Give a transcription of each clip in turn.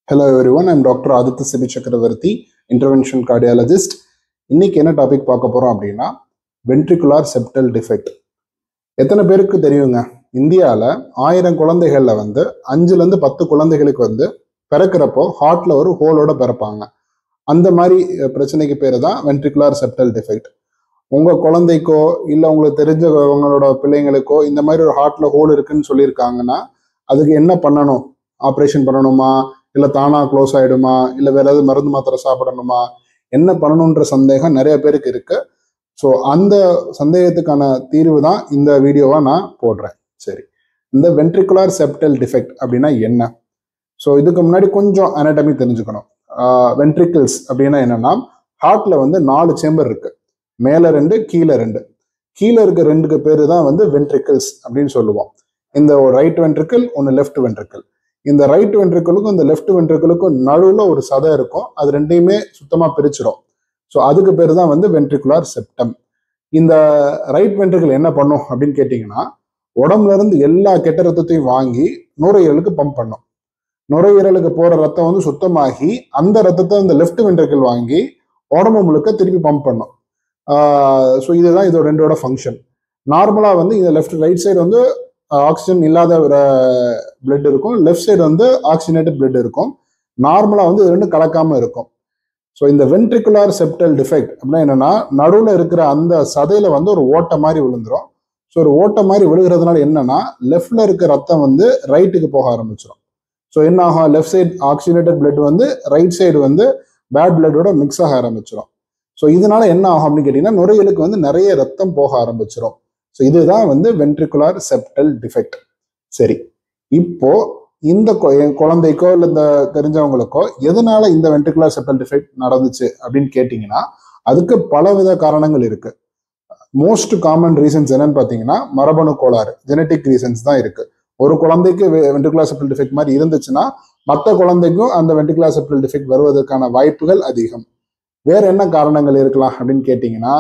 hello everyone I'm doctor Aditya Sibi Chakravarthy intervention cardiologist இன்னைக்கு என்ன topic பார்க்க போறோம் அப்படின்னா வென்ட்ரிகுலார் செப்டல் டிஃபெக்ட் எத்தனை பேருக்கு தெரியுங்க இந்தியாவில் ஆயிரம் குழந்தைகள்ல வந்து அஞ்சுலேருந்து பத்து குழந்தைகளுக்கு வந்து பிறக்கிறப்போ ஹார்ட்ல ஒரு ஹோலோட பிறப்பாங்க அந்த மாதிரி அஹ், பிரச்சனைக்கு பேர் தான் வென்ட்ரிகுலார் செப்டல் டிஃபெக்ட் உங்க குழந்தைக்கோ இல்லை உங்களுக்கு தெரிஞ்சவங்களோட பிள்ளைங்களுக்கோ இந்த மாதிரி ஒரு ஹார்ட்ல ஹோல் இருக்குன்னு சொல்லியிருக்காங்கன்னா அதுக்கு என்ன பண்ணணும் ஆப்ரேஷன் பண்ணணுமா இல்லை தானா க்ளோஸ் ஆயிடுமா இல்லை வேற ஏதாவது மருந்து மாத்திரை சாப்பிடணுமா என்ன பண்ணணுன்ற சந்தேகம் நிறைய பேருக்கு இருக்கு ஸோ அந்த சந்தேகத்துக்கான தீர்வு தான் இந்த வீடியோவா நான் போடுறேன் சரி இந்த வென்ட்ரிகுலார் செப்டல் டிஃபெக்ட் அப்படின்னா என்ன ஸோ இதுக்கு முன்னாடி கொஞ்சம் anatomy தெரிஞ்சுக்கணும் வென்ட்ரிக்கிள்ஸ் அப்படின்னா என்னன்னா ஹார்ட்ல வந்து நாலு சேம்பர் இருக்கு மேலே ரெண்டு கீழே ரெண்டு கீழே இருக்க ரெண்டுக்கு பேர் தான் வந்து வென்ட்ரிக்கிள்ஸ் அப்படின்னு சொல்லுவோம் இந்த ரைட் வென்ட்ரிக்கிள் ஒன்று லெஃப்ட் வென்ட்ரிக்கிள் இந்த ரைட் வென்ட்ரிக்கிளுக்கும் இந்த லெஃப்ட் வென்ட்ரிக்கிளுக்கும் நடுவில் ஒரு சதை இருக்கும் அது ரெண்டையுமே சுத்தமாக பிரிச்சிடும் ஸோ அதுக்கு பேர் தான் வந்து வென்ட்ரிகுலார் செப்டம் இந்த ரைட் வென்ட்ரிக்கிள் என்ன பண்ணும் அப்படின்னு கேட்டிங்கன்னா உடம்புல இருந்து எல்லா கெட்ட ரத்தத்தையும் வாங்கி நுரையீரலுக்கு பம்ப் பண்ணும் நுரையீரலுக்கு போற ரத்தம் வந்து சுத்தமாகி அந்த ரத்தத்தை இந்த லெஃப்ட் வென்ட்ரிக்கிள் வாங்கி உடம்பு முழுக்க திருப்பி பம்ப் பண்ணும் ஸோ இதுதான் இதோட ரெண்டோட ஃபங்க்ஷன் நார்மலாக வந்து இந்த லெஃப்ட் ரைட் சைடு வந்து ஆக்சிஜன் இல்லாத பிளட் இருக்கும் லெஃப்ட் சைடு வந்து ஆக்சிஜனேட்டட் பிளட் இருக்கும் நார்மலாக வந்து இது ரெண்டும் கலக்காம இருக்கும் ஸோ இந்த வென்ட்ரிகுலார் செப்டல் டிஃபெக்ட் அப்படின்னா என்னன்னா நடுவில் இருக்கிற அந்த சதையில வந்து ஒரு ஓட்டை மாதிரி விழுந்துரும் ஸோ ஒரு ஓட்டை மாதிரி விழுகிறதுனால என்னன்னா லெஃப்ட்ல இருக்க ரத்தம் வந்து ரைட்டுக்கு போக ஆரம்பிச்சிடும் ஸோ என்ன ஆகும் லெஃப்ட் சைடு ஆக்சிஜனேட்டட் பிளட் வந்து ரைட் சைடு வந்து பேட் பிளட்டோட மிக்ஸ் ஆக ஆரம்பிச்சிடும் ஸோ இதனால என்ன ஆகும் அப்படின்னு கேட்டிங்கன்னா நுரையீரலுக்கு வந்து நிறைய ரத்தம் போக ஆரம்பிச்சிடும் ஸோ இதுதான் வந்து வென்ட்ரிகுலார் செப்டல் டிஃபெக்ட் சரி இப்போ இந்த கொ- என் குழந்தைக்கோ இல்லை இந்த தெரிஞ்சவங்களுக்கோ எதனால இந்த வென்ட்ரிகுலார் செப்டல் டிஃபெக்ட் நடந்துச்சு அப்படின்னு கேட்டிங்கன்னா அதுக்கு பலவித காரணங்கள் இருக்கு மோஸ்ட் காமன் ரீசன்ஸ் என்னன்னு பார்த்தீங்கன்னா மரபணு கோளாறு ஜெனட்டிக் ரீசன்ஸ் தான் இருக்கு ஒரு குழந்தைக்கு வென்ட்ரிகுலார் செப்டல் டிஃபெக்ட் மாதிரி இருந்துச்சுன்னா மற்ற குழந்தைக்கும் அந்த வென்ட்ரிகுலார் செப்டல் டிஃபெக்ட் வருவதற்கான வாய்ப்புகள் அதிகம் வேற என்ன காரணங்கள் இருக்கலாம் அப்படின்னு கேட்டிங்கன்னா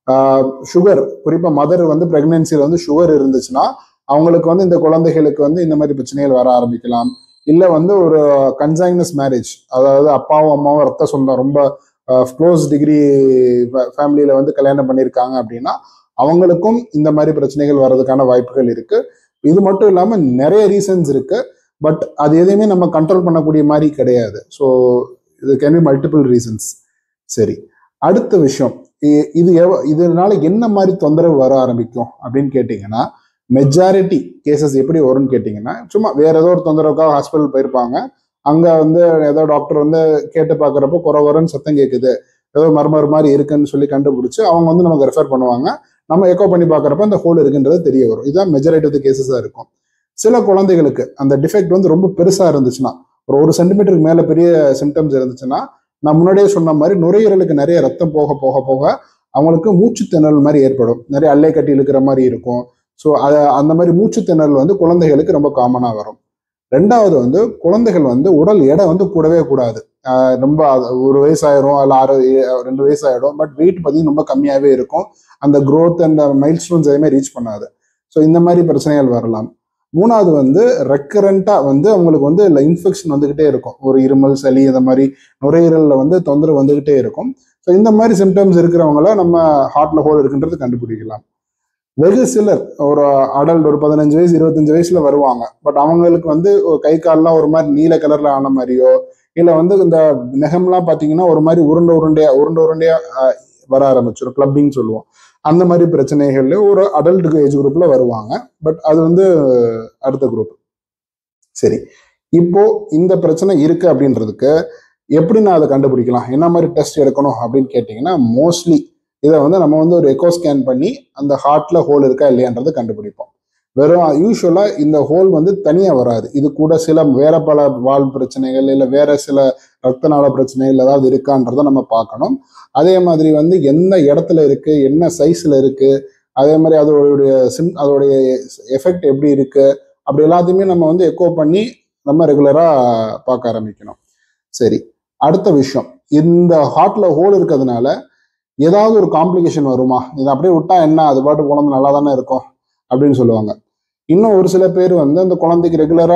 சுகர் குறிப்பாக மதர் வந்து பிரெக்னன்சியில் வந்து சுகர் இருந்துச்சுன்னா அவங்களுக்கு வந்து இந்த குழந்தைகளுக்கு வந்து இந்த மாதிரி பிரச்சனைகள் வர ஆரம்பிக்கலாம் இல்லை வந்து ஒரு கன்சைனஸ் மேரேஜ் அதாவது அப்பாவும் அம்மாவும் ரத்த சொந்தம் ரொம்ப க்ளோஸ் டிகிரி ஃபேமிலியில் வந்து கல்யாணம் பண்ணியிருக்காங்க அப்படின்னா அவங்களுக்கும் இந்த மாதிரி பிரச்சனைகள் வர்றதுக்கான வாய்ப்புகள் இருக்கு இது மட்டும் இல்லாமல் நிறைய ரீசன்ஸ் இருக்கு பட் அது எதையுமே நம்ம கண்ட்ரோல் பண்ணக்கூடிய மாதிரி கிடையாது ஸோ இது கேன் பி மல்டிபிள் ரீசன்ஸ் சரி அடுத்த விஷயம் இ- இது எவ- இதனால என்ன மாதிரி தொந்தரவு வர ஆரம்பிக்கும் அப்படின்னு கேட்டிங்கன்னா மெஜாரிட்டி கேசஸ் எப்படி வரும்னு கேட்டிங்கன்னா சும்மா வேற ஏதோ ஒரு தொந்தரவுக்காக ஹாஸ்பிட்டல் போயிருப்பாங்க அங்கே வந்து ஏதோ டாக்டர் வந்து கேட்டு பார்க்குறப்போ குறை குறைன்னு சத்தம் கேட்குது ஏதோ மர்மர் மாதிரி இருக்குன்னு சொல்லி கண்டுபிடிச்சு அவங்க வந்து நமக்கு ரெஃபர் பண்ணுவாங்க நம்ம எக்கோ பண்ணி பார்க்குறப்ப அந்த ஹோல் இருக்குன்றது தெரிய வரும் இதுதான் மெஜாரிட்டி ஆஃப் கேசஸாக இருக்கும் சில குழந்தைகளுக்கு அந்த டிஃபெக்ட் வந்து ரொம்ப பெருசாக இருந்துச்சுன்னா ஒரு ஒரு சென்டிமீட்டருக்கு மேலே பெரிய சிம்டம்ஸ் இருந்துச்சுன்னா நான் முன்னாடியே சொன்ன மாதிரி நுரையீரலுக்கு நிறைய ரத்தம் போக போக போக அவங்களுக்கு மூச்சு திணறல் மாதிரி ஏற்படும் நிறைய அல்லை கட்டி இழுக்கிற மாதிரி இருக்கும் ஸோ அதை அந்த மாதிரி மூச்சு திணறல் வந்து குழந்தைகளுக்கு ரொம்ப காமனாக வரும் ரெண்டாவது வந்து குழந்தைகள் வந்து உடல் எடை வந்து கூடவே கூடாது ஆஹ் ரொம்ப அது ஒரு வயசாயிரும் அல்ல ஆறு ஏ- ரெண்டு வயசாயிடும் பட் வெயிட் பார்த்தீங்கன்னா ரொம்ப கம்மியாகவே இருக்கும் அந்த growth அந்த மைல் ஸ்டோன்ஸ் எதுவுமே ரீச் பண்ணாது ஸோ இந்த மாதிரி பிரச்சனைகள் வரலாம் மூணாவது வந்து ரெக்கரண்ட்டாக வந்து அவங்களுக்கு வந்து இன்ஃபெக்ஷன் வந்துக்கிட்டே இருக்கும் ஒரு இருமல் சளி இந்த மாதிரி நுரையீரலில் வந்து தொந்தரவு வந்துக்கிட்டே இருக்கும் ஸோ இந்த மாதிரி சிம்டம்ஸ் இருக்கிறவங்கள நம்ம ஹார்ட்ல ஹோல் இருக்குன்றது கண்டுபிடிக்கலாம் வெகு சிலர் ஒரு அடல்ட் ஒரு பதினஞ்சு வயசு இருபத்தஞ்சு வயசுல வருவாங்க பட் அவங்களுக்கு வந்து ஒரு கை கால்லாம் ஒரு மாதிரி நீல கலர்ல ஆன மாதிரியோ இல்லை வந்து இந்த நெகம்லாம் பார்த்தீங்கன்னா ஒரு மாதிரி உருண்டை உருண்டையா உருண்டை உருண்டையா ஆஹ், வர ஆரம்பிச்சிடும் கிளப்பிங் சொல்லுவோம் அந்த மாதிரி பிரச்சனைகள்ல ஒரு அடல்ட் ஏஜ் குரூப்ல வருவாங்க பட் அது வந்து அடுத்த குரூப் சரி இப்போ இந்த பிரச்சனை இருக்கு அப்படின்றதுக்கு எப்படி நான் அதை கண்டுபிடிக்கலாம் என்ன மாதிரி டெஸ்ட் எடுக்கணும் அப்படின்னு கேட்டிங்கன்னா மோஸ்ட்லி இதை வந்து நம்ம வந்து ஒரு எக்கோ ஸ்கேன் பண்ணி அந்த ஹார்ட்ல ஹோல் இருக்கா இல்லையான்றதை கண்டுபிடிப்போம் வெறும் யூஸ்வலாக இந்த ஹோல் வந்து தனியாக வராது இது கூட சில வேற பல வால் பிரச்சனைகள் இல்லை வேற சில ரத்த நாள பிரச்சனைகள் ஏதாவது இருக்கான்றதை நம்ம பார்க்கணும் அதே மாதிரி வந்து எந்த இடத்துல இருக்கு என்ன சைஸ்ல இருக்கு அதே மாதிரி அதோடைய சிம் அதோடைய எஃபெக்ட் எப்படி இருக்கு அப்படி எல்லாத்தையுமே நம்ம வந்து எக்கோ பண்ணி நம்ம ரெகுலராக பார்க்க ஆரம்பிக்கணும் சரி அடுத்த விஷயம் இந்த ஹார்ட்ல ஹோல் இருக்கிறதுனால ஏதாவது ஒரு காம்ப்ளிகேஷன் வருமா இதை அப்படியே விட்டா என்ன அது பாட்டு குழந்தை நல்லா தானே இருக்கும் அப்படின்னு சொல்லுவாங்க இன்னும் ஒரு சில பேர் வந்து அந்த குழந்தைக்கு ரெகுலரா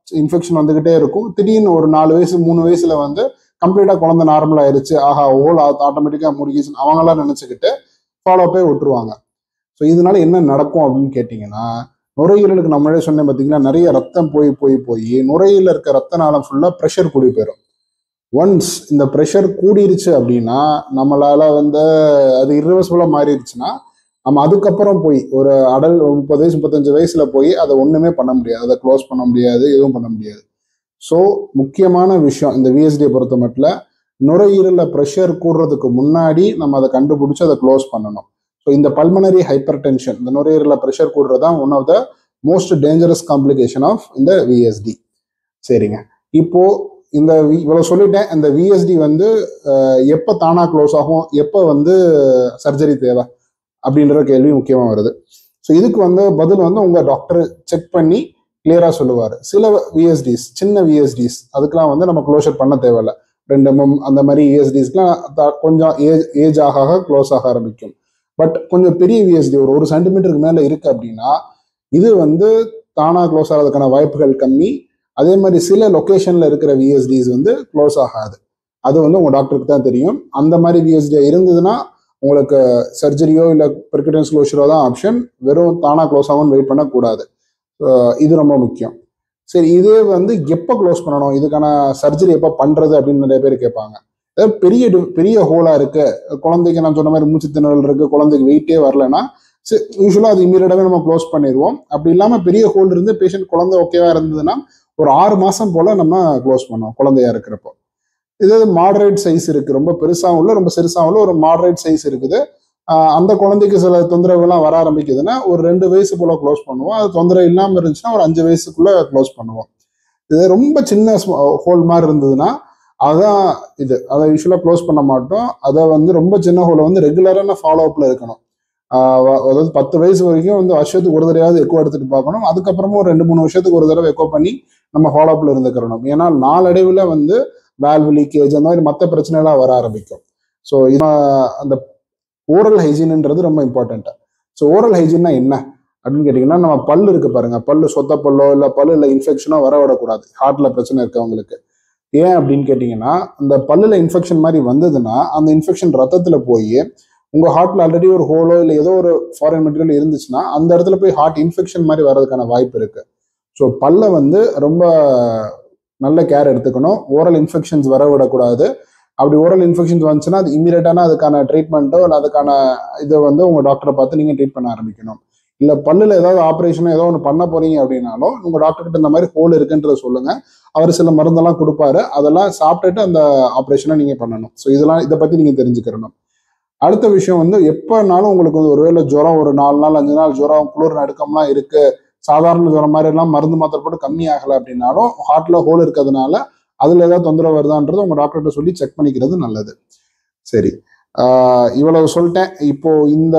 இன்ஃபெக்ஷன் வந்துகிட்டே இருக்கும் திடீர்னு ஒரு நாலு வயசு மூணு வயசுல வந்து கம்ப்ளீட்டா குழந்தை நார்மல் ஆயிருச்சு ஆஹா ஹோல் ஆட்டோமேட்டிக்கா முடிக்கிச்சு அவங்களாம் நினைச்சுக்கிட்டு ஃபாலோ போய் விட்டுருவாங்க ஸோ இதனால என்ன நடக்கும் அப்படின்னு கேட்டிங்கன்னா நுரையீரலுக்கு நம்மளே சொன்னேன் பார்த்தீங்கன்னா நிறைய ரத்தம் போய் போய் போய் நுரையீரல இருக்க ரத்த நாளம் ஃபுல்லாக ப்ரெஷர் கூடி போயிடும் ஒன்ஸ் இந்த ப்ரெஷர் கூடிருச்சு அப்படின்னா நம்மளால வந்து அது irreversible-ஆ மாறிடுச்சுன்னா நம்ம அதுக்கப்புறம் போய் ஒரு அடல் முப்பது வயசு முப்பத்தஞ்சு வயசுல போய் அதை ஒண்ணுமே பண்ண முடியாது அதை க்ளோஸ் பண்ண முடியாது எதுவும் பண்ண முடியாது ஸோ முக்கியமான விஷயம் இந்த விஎஸ்டியை பொறுத்த மட்டும் நுரையீரல ப்ரெஷர் கூடுறதுக்கு முன்னாடி நம்ம அதை கண்டுபிடிச்சு அதை க்ளோஸ் பண்ணணும் ஸோ இந்த பல்மனரி ஹைப்பர் டென்ஷன் இந்த நுரையீரல ப்ரெஷர் கூடுறது தான் one of the most dangerous complication of இந்த விஎஸ்டி சரிங்க இப்போ இந்த வி- இவ்வளவு சொல்லிட்டேன் இந்த விஎஸ்டி வந்து அஹ், எப்போ தானா க்ளோஸ் ஆகும் எப்போ வந்து சர்ஜரி தேவை அப்படின்ற கேள்வி முக்கியமாக வருது ஸோ இதுக்கு வந்து பதில் வந்து உங்க டாக்டர் செக் பண்ணி கிளியரா சொல்லுவார் சில விஎஸ்டிஸ் சின்ன விஎஸ்டிஸ் அதுக்கெல்லாம் வந்து நம்ம க்ளோஷர் பண்ண தேவையில்ல ரெண்டு எம்எம் அந்த மாதிரி விஎஸ்டிஸ்க்குலாம் கொஞ்சம் ஏஜ் ஏஜ் ஆக ஆக க்ளோஸ் ஆக ஆரம்பிக்கும் பட் கொஞ்சம் பெரிய விஎஸ்டி ஒரு ஒரு சென்டிமீட்டருக்கு மேலே இருக்கு அப்படின்னா இது வந்து தானா க்ளோஸ் ஆகிறதுக்கான வாய்ப்புகள் கம்மி அதே மாதிரி சில லொக்கேஷன்ல இருக்கிற விஎஸ்டிஸ் வந்து க்ளோஸ் ஆகாது அது வந்து உங்க டாக்டருக்கு தான் தெரியும் அந்த மாதிரி விஎஸ்டி இருந்ததுன்னா உங்களுக்கு சர்ஜரியோ இல்லை பெர்கிட்டன்ஸ் க்ளோஷரோ தான் ஆப்ஷன் வெறும் தானா க்ளோஸ் ஆகும்னு வெயிட் பண்ணக்கூடாது அஹ் இது ரொம்ப முக்கியம் சரி இதே வந்து எப்போ க்ளோஸ் பண்ணணும் இதுக்கான சர்ஜரி எப்போ பண்றது அப்படின்னு நிறைய பேர் கேட்பாங்க அதாவது பெரிய டி- பெரிய ஹோலா இருக்கு குழந்தைக்கு நான் சொன்ன மாதிரி மூச்சு திணறல் இருக்கு குழந்தைக்கு வெயிட்டே வரலன்னா யூஸ்வலாக அது இமீடியட்டாகவே நம்ம க்ளோஸ் பண்ணிடுவோம் அப்படி இல்லாமல் பெரிய ஹோல் இருந்து பேஷண்ட் குழந்தை ஓகேவா இருந்ததுன்னா ஒரு ஆறு மாசம் போல நம்ம க்ளோஸ் பண்ணோம் குழந்தையா இருக்கிறப்போ இது மாடரேட் சைஸ் இருக்கு ரொம்ப பெருசாகவும் இல்லை ரொம்ப சிறுசாகவும் இல்லை ஒரு மாடரேட் சைஸ் இருக்குது ஆஹ் அந்த குழந்தைக்கு சில தொந்தரவுகள்லாம் வர ஆரம்பிக்குதுன்னா ஒரு ரெண்டு வயசு போல க்ளோஸ் பண்ணுவோம் அது தொந்தரவு இல்லாமல் இருந்துச்சுன்னா ஒரு அஞ்சு வயசுக்குள்ள க்ளோஸ் பண்ணுவோம் இது ரொம்ப சின்ன ஹோல் மாதிரி இருந்ததுன்னா அதான் இது அதை யூஸ்வலாக க்ளோஸ் பண்ண மாட்டோம் அதை வந்து ரொம்ப சின்ன ஹோலை வந்து ரெகுலரான ஃபாலோ அப்ல இருக்கணும் ஆஹ் வ- அதாவது பத்து வயசு வரைக்கும் வந்து வருஷத்துக்கு ஒரு தடவையாவது எக்கோ எடுத்துட்டு பார்க்கணும் அதுக்கப்புறமும் ஒரு ரெண்டு மூணு வருஷத்துக்கு ஒரு தடவை எக்கோ பண்ணி நம்ம ஃபாலோ அப்ல இருந்துக்கிறணும் ஏன்னா நாளடைவில் வந்து வேல்வ் லீக்கேஜ் அந்த மாதிரி மற்ற பிரச்சனைலாம் வர ஆரம்பிக்கும் ஸோ அந்த ஓரல் ஹைஜீன்ன்றது ரொம்ப இம்பார்ட்டன்ட் ஸோ ஓரல் ஹைஜீன்னா என்ன அப்படின்னு கேட்டிங்கன்னா நம்ம பல்லு இருக்கு பாருங்க பல்லு சொத்த பல்லோ இல்லை பல்லுல இன்ஃபெக்ஷனோ வர விடக்கூடாது ஹார்ட்ல பிரச்சனை இருக்கவங்களுக்கு ஏன் அப்படின்னு கேட்டிங்கன்னா அந்த பல்லுல இன்ஃபெக்ஷன் மாதிரி வந்ததுன்னா அந்த இன்ஃபெக்ஷன் ரத்தத்துல போய் உங்க ஹார்ட்ல ஆல்ரெடி ஒரு ஹோலோ இல்லை ஏதோ ஒரு ஃபாரின் மெட்டீரியல் இருந்துச்சுன்னா அந்த இடத்துல போய் ஹார்ட் இன்ஃபெக்ஷன் மாதிரி வர்றதுக்கான வாய்ப்பு இருக்கு ஸோ பல்லை வந்து ரொம்ப நல்ல கேர் எடுத்துக்கணும் ஓரல் இன்ஃபெக்ஷன்ஸ் வர விடக்கூடாது அப்படி ஓரல் இன்ஃபெக்ஷன்ஸ் வந்துச்சுன்னா அது இமீடியட்டான அதுக்கான ட்ரீட்மெண்ட்டோ இல்லை அதுக்கான இதை வந்து உங்க டாக்டரை பார்த்து நீங்க ட்ரீட் பண்ண ஆரம்பிக்கணும் இல்லை பல்லுல ஏதாவது ஆப்ரேஷனோ ஏதோ ஒன்று பண்ண போறீங்க அப்படின்னாலும் உங்க டாக்டர் கிட்ட இந்த மாதிரி ஹோல் இருக்குன்றத சொல்லுங்க அவர் சில மருந்தெல்லாம் கொடுப்பாரு அதெல்லாம் சாப்பிட்டுட்டு அந்த ஆப்ரேஷனை நீங்க பண்ணணும் ஸோ இதெல்லாம் இதை பத்தி நீங்க தெரிஞ்சுக்கிறணும் அடுத்த விஷயம் வந்து எப்போனாலும் உங்களுக்கு வந்து ஒருவேளை ஜுரம் ஒரு நாலு நாள் அஞ்சு நாள் ஜுரம் குளிர் நடுக்கம்லாம் இருக்கு சாதாரண ஜுரம் மாதிரி எல்லாம் மருந்து மாத்திரை போட்டு கம்மி ஆகலை அப்படின்னாலும் ஹார்ட்ல ஹோல் இருக்கிறதுனால அதுல ஏதாவது தொந்தரவு வருதான்றது உங்க டாக்டர்கிட்ட சொல்லி செக் பண்ணிக்கிறது நல்லது சரி ஆஹ் இவ்வளவு சொல்லிட்டேன் இப்போ இந்த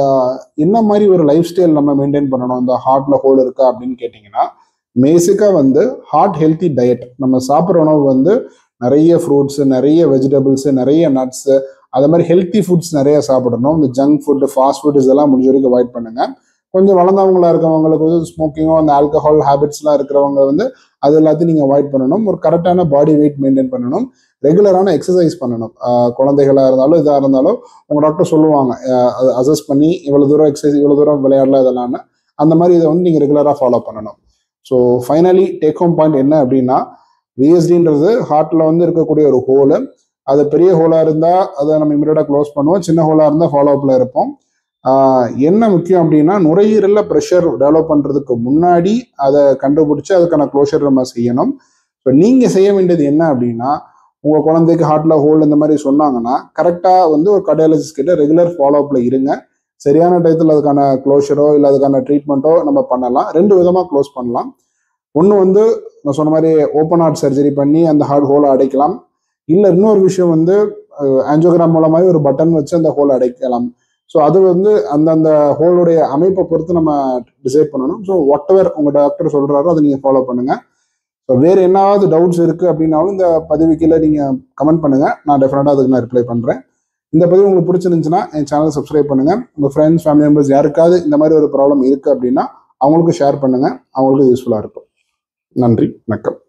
என்ன மாதிரி ஒரு லைஃப் ஸ்டைல் நம்ம மெயின்டைன் பண்ணணும் இந்த ஹார்ட்ல ஹோல் இருக்கா அப்படின்னு கேட்டிங்கன்னா பேசிக்காக வந்து ஹார்ட் ஹெல்த்தி டயட் நம்ம சாப்பிட்ற உணவு வந்து நிறைய ஃப்ரூட்ஸ் நிறைய வெஜிடபிள்ஸ் நிறைய நட்ஸ் அது மாதிரி ஹெல்த்தி ஃபுட்ஸ் நிறைய சாப்பிடணும் இந்த ஜங்க் ஃபுட் ஃபாஸ்ட் ஃபுட் இதெல்லாம் முடிஞ்ச வரைக்கும் அவாய்ட் பண்ணுங்க கொஞ்சம் வளர்ந்தவங்களா இருக்கவங்களுக்கு வந்து ஸ்மோக்கிங்கோ அந்த ஆல்கஹால் ஹேபிட்ஸ்லாம் இருக்கிறவங்க வந்து அது எல்லாத்தையும் நீங்கள் அவாய்ட் பண்ணணும் ஒரு கரெக்டான பாடி வெயிட் மெயின்டைன் பண்ணணும் ரெகுலரான எக்ஸசைஸ் பண்ணணும் ஆஹ் குழந்தைகளா இருந்தாலும் இதாக இருந்தாலும் உங்க டாக்டர் சொல்லுவாங்க ஆஹ் அது அசஸ் பண்ணி இவ்வளவு தூரம் எக்ஸசைஸ் இவ்வளவு தூரம் விளையாடலாம் இதெல்லாம்னு அந்த மாதிரி இதை வந்து நீங்கள் ரெகுலராக ஃபாலோ பண்ணணும் so finally take home point என்ன அப்படின்னா விஎஸ்டின்றது ஹார்ட்ல வந்து இருக்கக்கூடிய ஒரு ஹோலு அது பெரிய ஹோலா இருந்தா அதை நம்ம இமீடியட்டாக க்ளோஸ் பண்ணுவோம் சின்ன ஹோலா இருந்தால் ஃபாலோ அப்ல இருப்போம் ஆஹ் என்ன முக்கியம் அப்படின்னா நுரையீரல்ல ப்ரெஷர் டெவலப் பண்றதுக்கு முன்னாடி அதை கண்டுபிடிச்சு அதுக்கான க்ளோஷர் நம்ம செய்யணும் ஸோ நீங்க செய்ய வேண்டியது என்ன அப்படின்னா உங்க குழந்தைக்கு ஹார்ட்ல ஹோல் இந்த மாதிரி சொன்னாங்கன்னா கரெக்டா வந்து ஒரு கர்டியாலஜிஸ்ட் கிட்ட ரெகுலர் ஃபாலோ அப்ல இருங்க சரியான டயத்தில் அதுக்கான க்ளோஷரோ இல்லை அதுக்கான ட்ரீட்மெண்ட்டோ நம்ம பண்ணலாம் ரெண்டு விதமா க்ளோஸ் பண்ணலாம் ஒன்று வந்து நான் சொன்ன மாதிரி ஓப்பன் ஹார்ட் சர்ஜரி பண்ணி அந்த ஹார்ட் ஹோலை அடைக்கலாம் இல்லை இன்னொரு விஷயம் வந்து ஆன்ஜோகிராம் மூலமாகவே ஒரு பட்டன் வச்சு அந்த ஹோலை அடைக்கலாம் ஸோ அது வந்து அந்தந்த ஹோலுடைய அமைப்பை பொறுத்து நம்ம டிசைட் பண்ணணும் ஸோ வாட் எவர் உங்கள் டாக்டர் சொல்கிறாரோ அதை நீங்கள் ஃபாலோ பண்ணுங்க ஸோ வேறு என்னாவது டவுட்ஸ் இருக்குது அப்படின்னாலும் இந்த பதிவு கீழே நீங்கள் கமெண்ட் பண்ணுங்கள் நான் டெஃபினட்டாக அதுக்கு நான் ரிப்ளை பண்ணுறேன் இந்த பதிவு உங்களுக்கு பிடிச்சிருந்துச்சுன்னா என் சேனலை சப்ஸ்கிரைப் பண்ணுங்கள் உங்கள் ஃப்ரெண்ட்ஸ் ஃபேமிலி மெம்பர்ஸ் யாருக்காவது இந்த மாதிரி ஒரு ப்ராப்ளம் இருக்குது அப்படின்னா அவங்களுக்கு ஷேர் பண்ணுங்கள் அவங்களுக்கு யூஸ்ஃபுல்லாக இருக்கும் நன்றி வணக்கம்